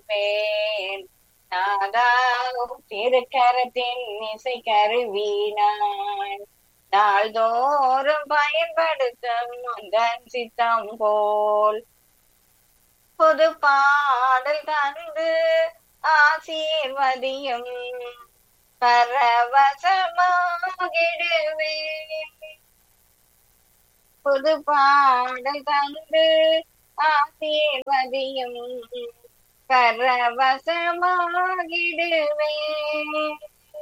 இருப்பேன் நாதாவும் திருக்கரத்தின் இசை கருவி நான் நாள்தோறும் பயன்படுத்தும் உந்தன் சித்தம் போல் புது பாடல் தந்து ஆசீர்வதியும் பரவசமாகிடுவேன் புது பாடல் தந்து ஆசீர்வதியும் பரவசமாகிடுவேன்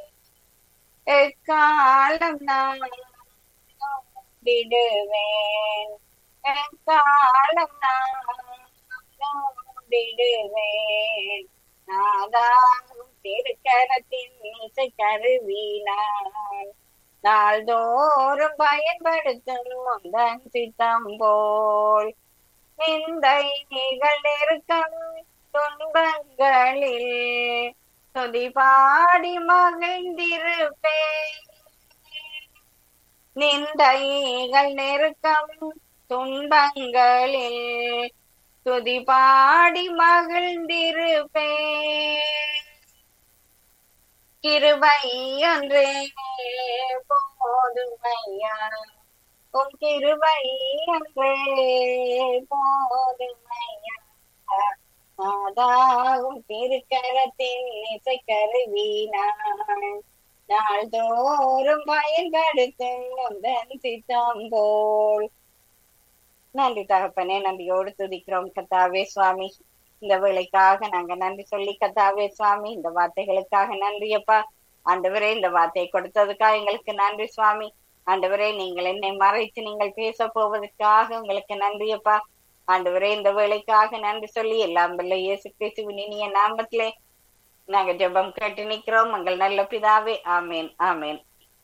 எக்காலம் நான் விடுவேன் எக்காலம் நான் விடுவேன் நாதாவும் திருக்கரத்தின் இசை கருவி நான் நாள்தோறும் பயன்படுத்தும் முந்தன் சித்தம் போல் நிந்தை நிகழ் நெருக்கம் துன்பங்களில் துதி பாடி மகிழ்ந்திருப்பேன் நிந்தைகள் நெருக்கம் துன்பங்களில் துதி பாடி மகிழ்ந்திருப்பேன் கிருபை ஒன்றே போதுமையா உன் கிருபை ஒன்றே போதுமையா நாதாவும் திருக்கரத்தின் இசை கருவி நான் நாள்தோறும் பயன்படுத்தும் உந்தன் சித்தம் போல் நன்றி தகப்பனே நன்றியோடு துதிக்கிறோம் கத்தாவே சுவாமி இந்த வேலைக்காக நாங்க நன்றி சொல்லி கத்தாவே சுவாமி இந்த வார்த்தைகளுக்காக நன்றி அப்பா ஆண்டவரே இந்த வார்த்தையை கொடுத்ததுக்காக எங்களுக்கு நன்றி சுவாமி ஆண்டவரே நீங்கள் என்னை மறைத்து நீங்கள் பேச போவதற்காக உங்களுக்கு நன்றி அப்பா ஆண்டவரே இந்த வேலைக்காக நன்றி சொல்லி எல்லாம் வல்ல இயேசு கிறிஸ்துவின் இனிய நாமத்திலே நாங்க ஜெபம் கேட்டு நிக்கிறோம் உங்கள் நல்ல பிதாவே ஆமேன் ஆமேன்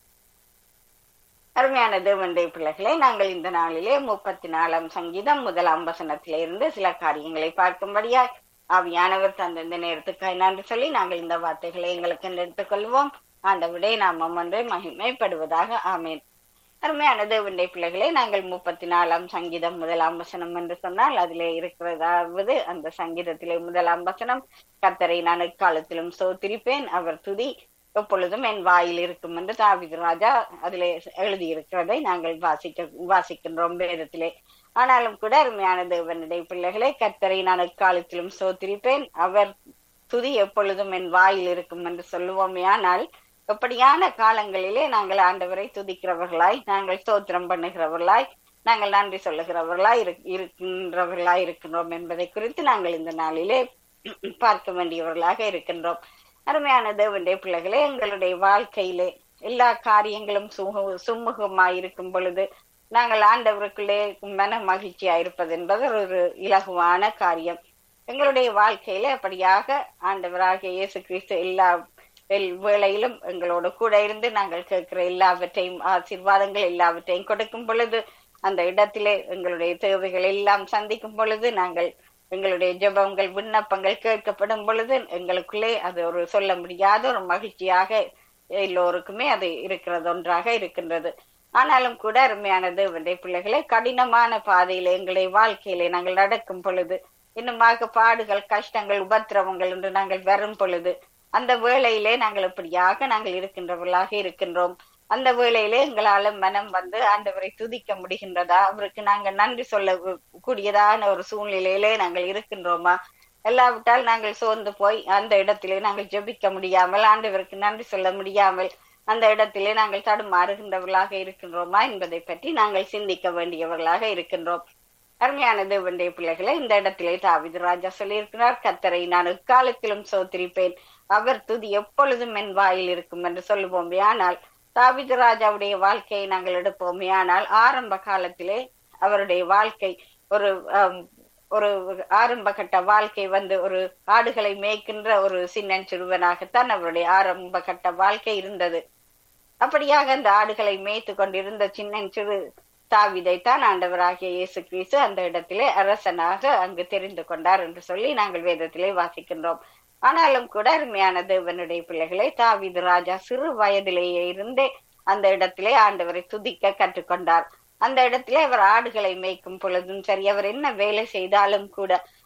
அருமையான தேவனுடைய பிள்ளைகளே நாங்கள் இந்த நாளிலே முப்பத்தி நாலாம் சங்கீதம் முதலாம் வசனத்திலே இருந்து சில காரியங்களை பார்க்கும்படியாய் ஆவியானவர் தந்த இந்த நேரத்துக்காய் நன்றி சொல்லி நாங்கள் இந்த வார்த்தைகளை எங்களுக்கு எடுத்துக்கொள்வோம் ஆண்டவரே நாமம் ஒன்று மகிமைப்படுவதாக ஆமேன் அருமையான தேவனுடைய பிள்ளைகளே நாங்கள் முப்பத்தி நாலாம் சங்கீதம் முதலாம் வசனம் என்று சொன்னால் அதிலே இருக்கிறதாவது அந்த சங்கீதத்திலே முதலாம் வசனம் கத்தரை நான் எக்காலத்திலும் சோத்திரிப்பேன் அவர் துதி எப்பொழுதும் என் வாயில் இருக்கும் என்று தாவிது ராஜா அதிலே எழுதியிருக்கிறதை நாங்கள் வாசிக்க வாசிக்கின்றோம் வேதத்திலே ஆனாலும் கூட அருமையான தேவனுடைய பிள்ளைகளை கத்தரை நான் எக்காலத்திலும் சோத்திரிப்பேன் அவர் துதி எப்பொழுதும் என் வாயில் இருக்கும் என்று சொல்லுவோமே ஆனால் எப்படியான காலங்களிலே நாங்கள் ஆண்டவரை துதிக்கிறவர்களாய் நாங்கள் ஸ்தோத்திரம் பண்ணுகிறவர்களாய் நாங்கள் நன்றி சொல்லுகிறவர்களாய் இருக்கின்றவர்களாய் இருக்கின்றோம் என்பதை குறித்து நாங்கள் இந்த நாளிலே பார்க்க வேண்டியவர்களாக இருக்கின்றோம் அருமையான தேவனுடைய பிள்ளைகளே எங்களுடைய வாழ்க்கையிலே எல்லா காரியங்களும் சுமு சுமூகமாய் இருக்கும் பொழுது நாங்கள் ஆண்டவருக்குள்ளே மன மகிழ்ச்சியா இருப்பது என்பது ஒரு இலகுவான காரியம் எங்களுடைய வாழ்க்கையில அப்படியாக ஆண்டவராகிய இயேசு கிறிஸ்து எல்லா வேளையிலும் எங்களோட கூட இருந்து நாங்கள் கேட்கிற எல்லாவற்றையும் ஆசீர்வாதங்கள் எல்லாவற்றையும் கொடுக்கும் பொழுது அந்த இடத்திலே எங்களுடைய தேவைகள் எல்லாம் சந்திக்கும் பொழுது நாங்கள் எங்களுடைய ஜெபங்கள் விண்ணப்பங்கள் கேட்கப்படும் பொழுது எங்களுக்குள்ளே அது ஒரு சொல்ல முடியாத ஒரு மகிழ்ச்சியாக எல்லோருக்குமே அது இருக்கிறது ஒன்றாக இருக்கின்றது ஆனாலும் கூட அருமையான தேவனுடைய பிள்ளைகளே கடினமான பாதையில எங்களுடைய வாழ்க்கையிலே நாங்கள் நடக்கும் பொழுது இன்னுமாக பாடுகள் கஷ்டங்கள் உபத்திரவங்கள் என்று நாங்கள் வரும் பொழுது அந்த வேளையிலே நாங்கள் இப்படியாக நாங்கள் இருக்கின்றவர்களாக இருக்கின்றோம் அந்த வேளையிலே எங்களால மனம் வந்து ஆண்டவரை துதிக்க முடிகின்றதா அவருக்கு நாங்க நன்றி சொல்ல கூடியதான ஒரு சூழ்நிலையிலே நாங்கள் இருக்கின்றோமா எல்லாவிட்டால் நாங்கள் சோர்ந்து போய் அந்த இடத்திலே நாங்கள் ஜெபிக்க முடியாமல் ஆண்டவருக்கு நன்றி சொல்ல முடியாமல் அந்த இடத்திலே நாங்கள் தடுமாறுகின்றவர்களாக இருக்கின்றோமா என்பதை பற்றி நாங்கள் சிந்திக்க வேண்டியவர்களாக இருக்கின்றோம் அருமையான தேவனுடைய பிள்ளைகளை இந்த இடத்திலே தாவிது ராஜா சொல்லியிருக்கிறார் கத்தரை நான் எக்காலத்திலும் சோத்திரிப்பேன் அவர் துதி எப்பொழுதும் என் வாயில் இருக்கும் என்று சொல்லுவோமே ஆனால் தாவிது ராஜாவுடைய வாழ்க்கையை நாங்கள் எடுப்போமே ஆனால் ஆரம்ப காலத்திலே அவருடைய வாழ்க்கை ஒரு ஒரு ஆரம்ப கட்ட வாழ்க்கை வந்து ஒரு ஆடுகளை மேய்க்கின்ற ஒரு சின்னன் சிறுவனாகத்தான் அவருடைய ஆரம்ப கட்ட வாழ்க்கை இருந்தது அப்படியாக அந்த ஆடுகளை மேய்த்து கொண்டிருந்த சின்னன் சிறு தாவிதைத்தான் ஆண்டவராகிய இயேசு கிறிஸ்து அந்த இடத்திலே அரசனாக அங்கு தெரிந்து கொண்டார் என்று சொல்லி நாங்கள் வேதத்திலே வாசிக்கின்றோம் ஆனாலும் கூட அருமையான தேவனுடைய பிள்ளைகளை தாவிது ராஜா சிறு வயதிலேயே இருந்தே அந்த இடத்திலே ஆண்டவரை துதிக்க கற்றுக்கொண்டார் அந்த இடத்திலே அவர் ஆடுகளை மேய்க்கும் பொழுதும் சரி அவர் என்ன வேலை செய்தாலும் கூட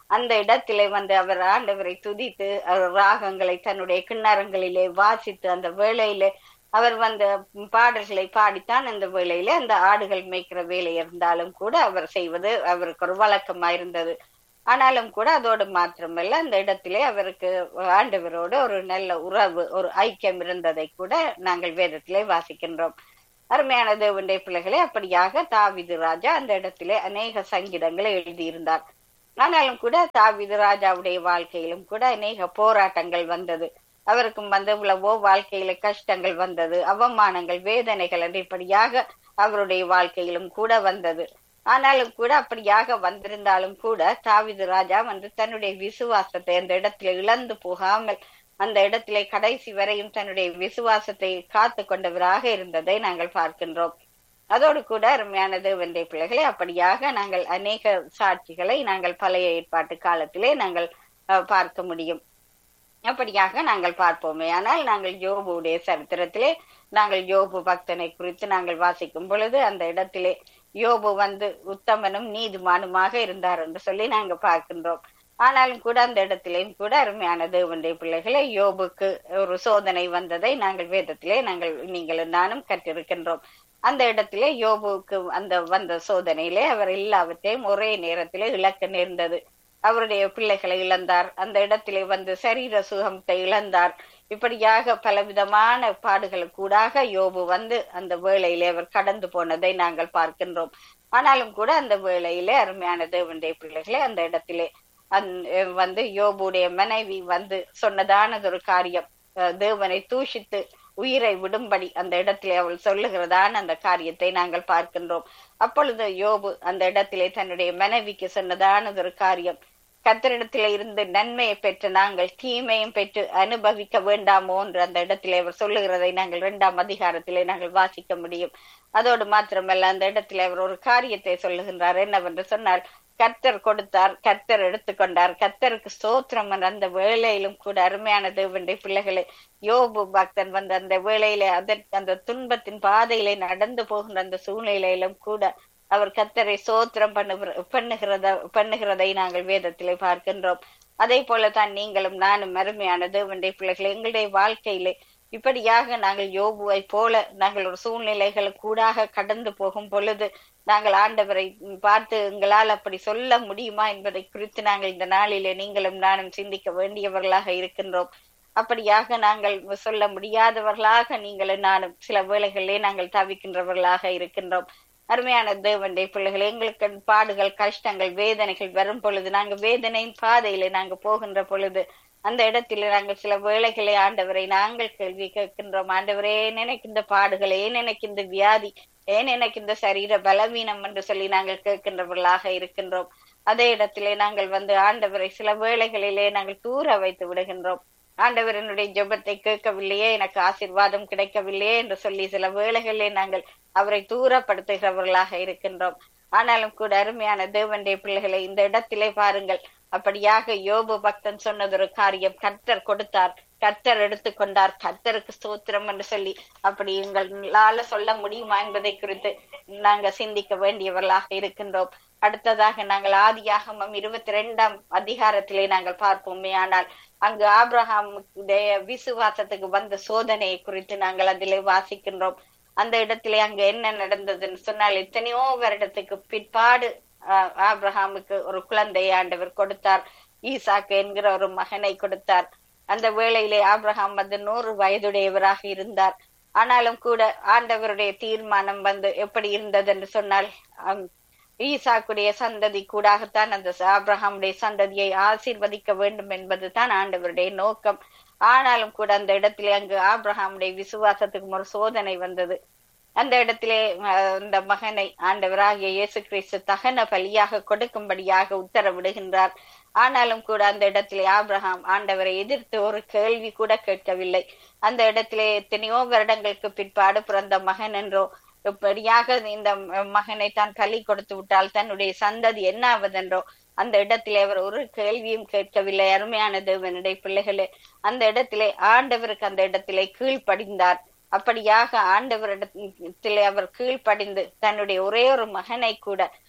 அந்த இடத்திலே வந்து அவர் ஆண்டவரை துதித்து அவர் ராகங்களை தன்னுடைய கிண்ணறங்களிலே வாசித்து அந்த வேளையிலே அவர் வந்த பாடல்களை பாடித்தான் அந்த வேளையிலே அந்த ஆடுகள் மேய்க்கிற வேலை இருந்தாலும் கூட அவர் செய்வது அவருக்கு ஒரு வழக்கமா இருந்தது ஆனாலும் கூட அதோடு மாத்திரமல்ல அந்த இடத்திலே அவருக்கு ஆண்டவரோடு ஒரு நல்ல உறவு ஒரு ஐக்கியம் இருந்ததை கூட நாங்கள் வேதத்திலே வாசிக்கின்றோம் அருமையான தேவனுடைய பிள்ளைகளே அப்படியாக தாவிது ராஜா அந்த இடத்திலே அநேக சங்கீதங்களை எழுதியிருந்தார் ஆனாலும் கூட தாவிது ராஜாவுடைய வாழ்க்கையிலும் கூட அநேக போராட்டங்கள் வந்தது அவருக்கும் வந்து இவ்வளவோ வாழ்க்கையில கஷ்டங்கள் வந்தது அவமானங்கள் வேதனைகள் என்று இப்படியாக அவருடைய வாழ்க்கையிலும் கூட வந்தது ஆனாலும் கூட அப்படியாக வந்திருந்தாலும் கூட தாவிது ராஜா வந்து தன்னுடைய விசுவாசத்தை அந்த இடத்துல இழந்து போகாமல் அந்த இடத்திலே கடைசி வரையும் தன்னுடைய விசுவாசத்தை காத்து கொண்டவராக இருந்ததை நாங்கள் பார்க்கின்றோம் அதோடு கூட அருமையான தேவனுடைய பிள்ளைகளை அப்படியாக நாங்கள் அநேக சாட்சிகளை நாங்கள் பழைய ஏற்பாட்டு காலத்திலே நாங்கள் பார்க்க முடியும் அப்படியாக நாங்கள் பார்ப்போமே ஆனால் நாங்கள் யோபுடைய சரித்திரத்திலே நாங்கள் யோபு பக்தனை குறித்து நாங்கள் வாசிக்கும் பொழுது அந்த இடத்திலே யோபு வந்து உத்தமனும் நீதிமானுமாக இருந்தார் என்று சொல்லி நாங்க பார்க்கின்றோம் ஆனாலும் கூட அந்த இடத்திலேயும் கூட அருமையான தேவனுடைய பிள்ளைகளை யோபுக்கு ஒரு சோதனை வந்ததை நாங்கள் வேதத்திலே நாங்கள் நீங்களும் நானும் கற்றிருக்கின்றோம் அந்த இடத்திலே யோபுக்கு அந்த வந்த சோதனையிலே அவர் எல்லாவற்றையும் ஒரே நேரத்திலே இழக்க நேர்ந்தது அவருடைய பிள்ளைகளை இழந்தார் அந்த இடத்திலே வந்து சரீர சுகத்தை இழந்தார் இப்படியாக பலவிதமான பாடுகளுக்கூடாக யோபு வந்து அந்த வேளையிலே அவர் கடந்து போனதை நாங்கள் பார்க்கின்றோம் ஆனாலும் கூட அந்த வேளையிலே அருமையான தேவனுடைய பிள்ளைகளே அந்த இடத்திலே அந் வந்து யோபுடைய மனைவி வந்து சொன்னதானதொரு காரியம் தேவனை தூஷித்து உயிரை விடும்படி அந்த இடத்திலே அவள் சொல்லுகிறதான அந்த காரியத்தை நாங்கள் பார்க்கின்றோம் அப்பொழுது யோபு அந்த இடத்திலே தன்னுடைய மனைவிக்கு சொன்னதானதொரு காரியம் கத்தரிடத்திலே இருந்து நன்மையை பெற்று நாங்கள் தீமையும் பெற்று அனுபவிக்க வேண்டாமோ என்று அந்த இடத்திலே அவர் சொல்லுகிறதை நாங்கள் இரண்டாம் அதிகாரத்திலே நாங்கள் வாசிக்க முடியும் அதோடு மாத்திரமல்ல அந்த இடத்திலே அவர் ஒரு காரியத்தை சொல்லுகின்றார் என்னவென்று சொன்னால் கர்த்தர் கொடுத்தார் கர்த்தர் எடுத்துக்கொண்டார் கர்த்தருக்கு ஸ்தோத்திரம் அந்த வேளையிலும் கூட அருமையான தேவனுடைய பிள்ளைகளை யோபு பக்தன் வந்த அந்த வேளையிலே அதற்கு அந்த துன்பத்தின் பாதையிலே நடந்து போகின்ற அந்த சூழ்நிலையிலும் கூட அவர் கத்தரை சோத்திரம் பண்ணு பண்ணுகிறத பண்ணுகிறதை நாங்கள் வேதத்திலே பார்க்கின்றோம் அதே போலதான் நீங்களும் நானும் அருமையான தேவனுடைய பிள்ளைகளை எங்களுடைய வாழ்க்கையிலே இப்படியாக நாங்கள் யோபுவை போல நாங்கள் ஒரு சூழ்நிலைகளுக்கு கூடாக கடந்து போகும் பொழுது நாங்கள் ஆண்டவரை பார்த்து எங்களால் அப்படி சொல்ல முடியுமா என்பதை குறித்து நாங்கள் இந்த நாளிலே நீங்களும் நானும் சிந்திக்க வேண்டியவர்களாக இருக்கின்றோம் அப்படியாக நாங்கள் சொல்ல முடியாதவர்களாக நீங்களும் நானும் சில வேளைகளிலே நாங்கள் தவிக்கின்றவர்களாக இருக்கின்றோம் அருமையான தேவனுடைய பிள்ளைகள் எங்களுக்கு பாடுகள் கஷ்டங்கள் வேதனைகள் வரும் பொழுது நாங்க வேதனையின் பாதையில நாங்க போகின்ற பொழுது அந்த இடத்துல நாங்கள் சில வேளைகளை ஆண்டவரை நாங்கள் கேள்வி கேட்கின்றோம் ஆண்டவரே ஏன் எனக்கு இந்த பாடுகள் ஏன் எனக்கு இந்த வியாதி ஏன் எனக்கு இந்த சரீர பலவீனம் என்று சொல்லி நாங்கள் கேட்கின்றவர்களாக இருக்கின்றோம் அதே இடத்திலே நாங்கள் வந்து ஆண்டவரை சில வேளைகளிலே நாங்கள் தூர வைத்து விடுகின்றோம் ஆண்டவர் என்னுடைய ஜெபத்தை கேட்கவில்லையே எனக்கு ஆசிர்வாதம் கிடைக்கவில்லையே என்று சொல்லி சில வேளைகளிலே நாங்கள் அவரை தூரப்படுத்துகிறவர்களாக இருக்கின்றோம் ஆனாலும் கூட அருமையான தேவனுடைய பிள்ளைகளை இந்த இடத்திலே பாருங்கள் அப்படியாக யோபு பக்தன் சொன்னதொரு காரியம் கர்த்தர் கொடுத்தார் கர்த்தர் எடுத்துக்கொண்டார் கர்த்தருக்கு ஸ்தோத்திரம் என்று சொல்லி அப்படி எங்களால சொல்ல முடியுமா என்பதை குறித்து நாங்க சிந்திக்க வேண்டியவர்களாக இருக்கின்றோம் அடுத்ததாக நாங்கள் ஆதியாகமம் இருபத்தி ரெண்டாம் அதிகாரத்திலே நாங்கள் பார்ப்போமே ஆனால் அங்கு ஆப்ரஹாமுடைய விசுவாசத்துக்கு வந்த சோதனையை குறித்து நாங்கள் அதிலே வாசிக்கின்றோம் அந்த இடத்திலே அங்க என்ன நடந்ததுன்னு சொன்னால் எத்தனையோ வருடத்துக்கு பிற்பாடு ஆப்ரஹாமுக்கு ஒரு குழந்தையை ஆண்டவர் கொடுத்தார் ஈசாக்கு என்கிற ஒரு மகனை கொடுத்தார் அந்த வேளையிலே ஆப்ரஹாம் வந்து நூறு வயதுடையவராக இருந்தார் ஆனாலும் கூட ஆண்டவருடைய தீர்மானம் வந்து எப்படி இருந்தது என்று சொன்னால் ஈசாக்குடைய சந்ததி கூடாகத்தான் அந்த ஆப்ரஹாமுடைய சந்ததியை ஆசீர்வதிக்க வேண்டும் என்பதுதான் ஆண்டவருடைய நோக்கம் ஆனாலும் கூட அந்த இடத்திலே அங்கு ஆப்ரஹாமுடைய விசுவாசத்துக்கு ஒரு சோதனை வந்தது அந்த இடத்திலே அந்த மகனை ஆண்டவராகிய இயேசு கிறிஸ்து தகன பலியாக கொடுக்கும்படியாக உத்தரவிடுகின்றார் ஆனாலும் கூட அந்த இடத்திலே ஆப்ரஹாம் ஆண்டவரை எதிர்த்து ஒரு கேள்வி கூட கேட்கவில்லை அந்த இடத்திலே எத்தனையோ வருடங்களுக்கு பிற்பாடு பிறந்த மகன் என்றோ இப்படியாக இந்த மகனை தான் பலி கொடுத்து விட்டால் தன்னுடைய சந்ததி என்ன ஆவதென்றோ அந்த இடத்திலே அவர் ஒரு கேள்வியும் கேட்கவில்லை அருமையான தேவனுடைய பிள்ளைகளே அந்த இடத்திலே ஆண்டவருக்கு அந்த இடத்திலே கீழ்ப்படிந்தார் அப்படியாக ஆண்டவரிடத்திலே அவர் கீழ்ப்படிந்து தன்னுடைய ஒரே ஒரு மகனை கூட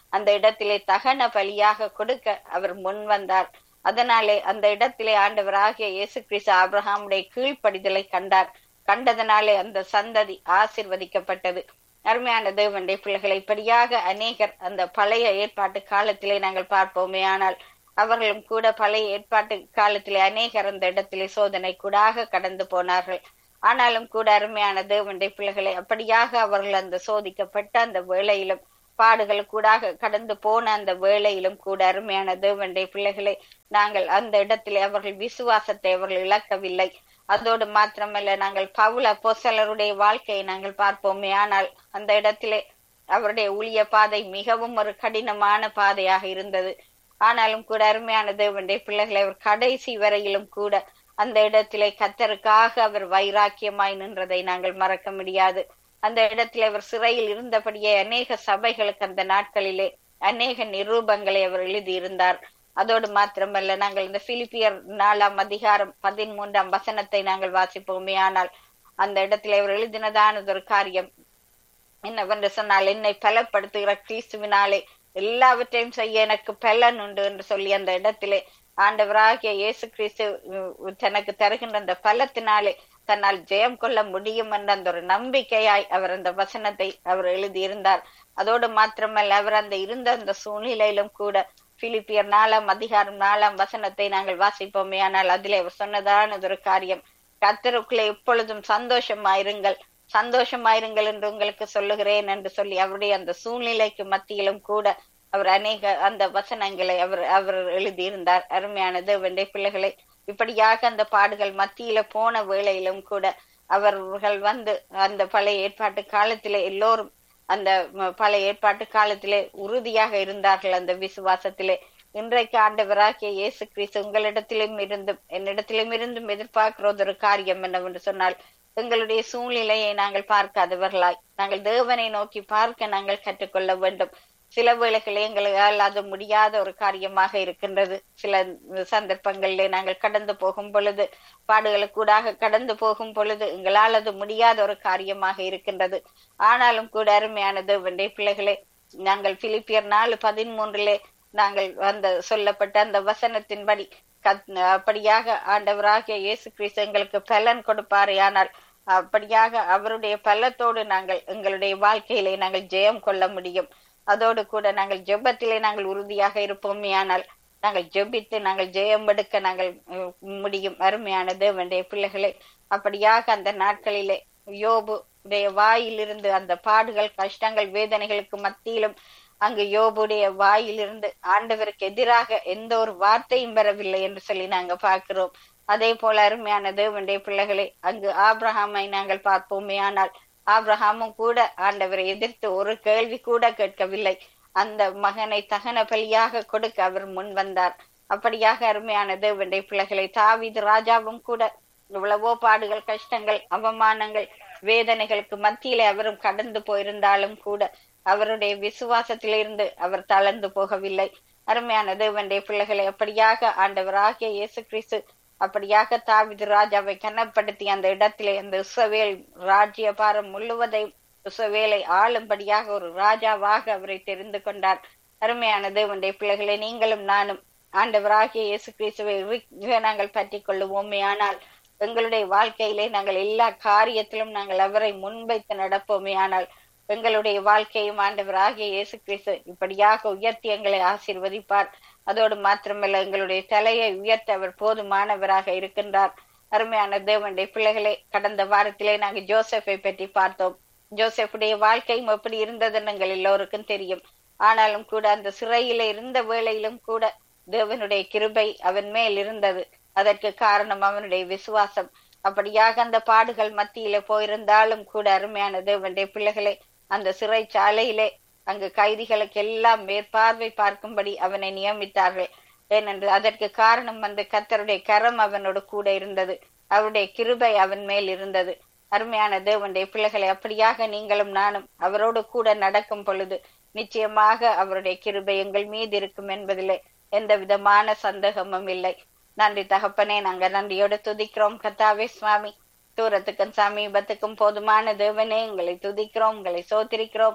அந்த இடத்திலே தகன பலியாக கொடுக்க அவர் முன் வந்தார் அதனாலே அந்த இடத்திலே ஆண்டவராகிய இயேசு கிறிஸ்து ஆபிரஹாமுடைய கீழ்ப்படிதலை கண்டார் கண்டதனாலே அந்த சந்ததி ஆசிர்வதிக்கப்பட்டது அருமையான தேவனுடைய பிள்ளைகளை இப்படியாக அநேகர் அந்த பழைய ஏற்பாட்டு காலத்திலே நாங்கள் பார்ப்போமே ஆனால் அவர்களும் கூட பழைய ஏற்பாட்டு காலத்திலே அநேகர் அந்த இடத்திலே சோதனை கூடாக கடந்து போனார்கள் ஆனாலும் கூட அருமையான தேவனுடைய பிள்ளைகளை அப்படியாக அவர்கள் அந்த சோதிக்கப்பட்ட அந்த வேளையிலும் பாடுகள் கூடாக கடந்து போன அந்த வேளையிலும் கூட அருமையான தேவனுடைய பிள்ளைகளை நாங்கள் அந்த இடத்திலே அவர்கள் விசுவாசத்தை அவர்கள் இழக்கவில்லை அதோடு மாத்திரமல்ல நாங்கள் பவுல பொசலருடைய வாழ்க்கையை நாங்கள் பார்ப்போமே ஆனால் அந்த இடத்திலே அவருடைய ஊழிய பாதை மிகவும் ஒரு கடினமான பாதையாக இருந்தது ஆனாலும் கூட அருமையான தேவனுடைய பிள்ளைகளை அவர் கடைசி வரையிலும் கூட அந்த இடத்திலே கத்தருக்காக அவர் வைராக்கியமாய் நின்றதை நாங்கள் மறக்க முடியாது அந்த இடத்திலே அவர் சிறையில் இருந்தபடியே அநேக சபைகளுக்கு அந்த நாட்களிலே அநேக நிரூபங்களை அவர் எழுதியிருந்தார் அதோடு மாத்திரமல்ல நாங்கள் இந்த பிலிப்பியர் நாலாம் அதிகாரம் பதிமூன்றாம் வசனத்தை நாங்கள் வாசிப்போமே ஆனால் அந்த இடத்துல அவர் எழுதினதானது ஒரு காரியம் என்னவென்று சொன்னால் என்னை பலப்படுத்துகிற கிறிஸ்துவினாலே எல்லாவற்றையும் செய்ய எனக்கு பலன் உண்டு என்று சொல்லி அந்த இடத்திலே ஆண்டவராகிய இயேசு கிறிஸ்து தனக்கு தருகின்ற அந்த பலத்தினாலே தன்னால் ஜெயம் கொள்ள முடியும் என்ற அந்த ஒரு நம்பிக்கையாய் அவர் அந்த வசனத்தை அவர் எழுதியிருந்தார் அதோடு மாத்திரமல்ல அவர் அந்த இருந்த அந்த சூழ்நிலையிலும் கூட பிலிப்பியர் நாலாம் அதிகாரம் நாலாம் வசனத்தை நாங்கள் வாசிப்போமே ஆனால் அதிலே அவர் சொன்னதானது ஒரு காரியம் கத்தருக்குள்ளே எப்பொழுதும் சந்தோஷமாயிருங்கள் சந்தோஷமாயிருங்கள் என்று உங்களுக்கு சொல்லுகிறேன் என்று சொல்லி அவருடைய அந்த சூழ்நிலைக்கு மத்தியிலும் கூட அவர் அநேக அந்த வசனங்களை அவர் அவர் எழுதியிருந்தார் அருமையான தேவனுடைய பிள்ளைகளை இப்படியாக அந்த பாடுகள் மத்தியில போன வேளையிலும் கூட அவர்கள் வந்து அந்த பழைய ஏற்பாட்டு காலத்திலே எல்லோரும் அந்த பழைய ஏற்பாட்டு காலத்திலே உறுதியாக இருந்தார்கள் அந்த விசுவாசத்திலே இன்றைக்கு ஆண்டவராகிய இயேசு கிறிஸ்து உங்களிடத்திலும் இருந்தும் என்னிடத்திலும் இருந்தும் எதிர்பார்க்கிறது ஒரு காரியம் என்னவென்று சொன்னால் எங்களுடைய சூழ்நிலையை நாங்கள் பார்க்காதவர்களாய் நாங்கள் தேவனை நோக்கி பார்க்க நாங்கள் கற்றுக்கொள்ள வேண்டும் சில வேளைகளே எங்களால் அது முடியாத ஒரு காரியமாக இருக்கின்றது சில சந்தர்ப்பங்களிலே நாங்கள் கடந்து போகும் பொழுது பாடுகளுக்கூடாக கடந்து போகும் பொழுது எங்களால் அது முடியாத ஒரு காரியமாக இருக்கின்றது ஆனாலும் கூட அருமையான தேவனுடைய பிள்ளைகளே நாங்கள் பிலிப்பியர் நாலு பதிமூன்றிலே நாங்கள் அந்த சொல்லப்பட்ட அந்த வசனத்தின்படி அப்படியாக ஆண்டவராகிய இயேசு கிறிஸ்து எங்களுக்கு பலன் கொடுப்பாரே ஆனால் அப்படியாக அவருடைய பலத்தோடு நாங்கள் எங்களுடைய வாழ்க்கையிலே நாங்கள் ஜெயம் கொள்ள முடியும் அதோடு கூட நாங்கள் ஜெபத்திலே நாங்கள் உறுதியாக இருப்போமே ஆனால் நாங்கள் ஜெபித்து நாங்கள் ஜெயம் எடுக்க நாங்கள் முடியும் அருமையான தேவனுடைய பிள்ளைகளை அப்படியாக அந்த நாட்களிலே யோபு உடைய வாயிலிருந்து அந்த பாடுகள் கஷ்டங்கள் வேதனைகளுக்கு மத்தியிலும் அங்கு யோபுடைய வாயிலிருந்து ஆண்டவருக்கு எதிராக எந்த ஒரு வார்த்தையும் வரவில்லை என்று சொல்லி நாங்க பார்க்கிறோம் அதே போல அருமையான தேவனுடைய பிள்ளைகளை அங்கு ஆப்ரஹாமை நாங்கள் பார்ப்போமே ஆனால் ஆப்ரஹாமும் கூட ஆண்டவரை எதிர்த்து ஒரு கேள்வி கூட கேட்கவில்லை அந்த மகனை தகன பலியாக கொடுக்க அவர் முன் வந்தார் அப்படியாக அருமையான தேவனுடைய பிள்ளைகளை தாவிது ராஜாவும் கூட இவ்வளவோ பாடுகள் கஷ்டங்கள் அவமானங்கள் வேதனைகளுக்கு மத்தியிலே அவரும் கடந்து போயிருந்தாலும் கூட அவருடைய விசுவாசத்திலிருந்து அவர் தளர்ந்து போகவில்லை அருமையான தேவனுடைய பிள்ளைகளை அப்படியாக ஆண்டவராகிய இயேசு கிறிஸ்து அப்படியாக தாவிது ராஜாவை கனப்படுத்தி அந்த இடத்திலே அந்த இஸ்ரவேல் ராஜ்ய பாரம் முழுவதையும் இஸ்ரவேலை ஆளும்படியாக ஒரு ராஜாவாக அவரை தெரிந்து கொண்டார் அருமையான தேவனுடைய பிள்ளைகளை நீங்களும் நானும் ஆண்டவராகிய இயேசு கிறிஸ்துவை நாங்கள் பற்றி கொள்ளுவோமே ஆனால் எங்களுடைய வாழ்க்கையிலே நாங்கள் எல்லா காரியத்திலும் நாங்கள் அவரை முன்வைத்து நடப்போமே ஆனால் எங்களுடைய வாழ்க்கையும் ஆண்டவராகிய இயேசு கிறிஸ்து இப்படியாக உயர்த்தி எங்களை ஆசீர்வதிப்பார் அதோடு மாத்திரமல்ல எங்களுடைய தலையை உயர்த்த அவர் போதுமானவராக இருக்கின்றார் அருமையான தேவனுடைய பிள்ளைகளை கடந்த வாரத்திலே நாங்கள் ஜோசப்பை பற்றி பார்த்தோம் ஜோசப்புடைய வாழ்க்கையும் எப்படி இருந்ததுன்னு எங்கள் எல்லோருக்கும் தெரியும் ஆனாலும் கூட அந்த சிறையில இருந்த வேளையிலும் கூட தேவனுடைய கிருபை அவன் மேல் இருந்தது அதற்கு காரணம் அவனுடைய விசுவாசம் அப்படியாக அந்த பாடுகள் மத்தியில போயிருந்தாலும் கூட அருமையான தேவனுடைய பிள்ளைகளை அந்த சிறைச்சாலையிலே அங்கு கைதிகளுக்கு எல்லாம் மேற்பார்வை பார்க்கும்படி அவனை நியமித்தார்கள் ஏனென்று அதற்கு காரணம் அந்த கத்தருடைய கரம் அவனோடு கூட இருந்தது அவருடைய கிருபை அவன் மேல் இருந்தது அருமையான தேவனுடைய பிள்ளைகளை அப்படியாக நீங்களும் நானும் அவரோடு கூட நடக்கும் பொழுது நிச்சயமாக அவருடைய கிருபை எங்கள் மீது இருக்கும் என்பதிலே எந்த விதமான சந்தேகமும் இல்லை நன்றி தகப்பனே நாங்க நன்றியோடு துதிக்கிறோம் கத்தாவே சுவாமி தூரத்துக்கும் சமீபத்துக்கும் போதுமான தேவனே உங்களை துதிக்கிறோம் உங்களை சோத்திரிக்கிறோம்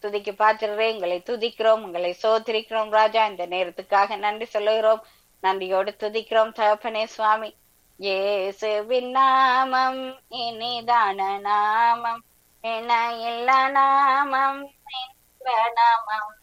துதிக்கு பாத்திரரே உங்களை துதிக்கிறோம் உங்களை சோதரிக்கிறோம் ராஜா இந்த நேரத்துக்காக நன்றி சொல்லுகிறோம் நன்றியோடு துதிக்கிறோம் தகப்பனே சுவாமி இயேசுவின் நாமம் இனிதான நாமம் என இல்ல நாமம் இன்ப நாமம்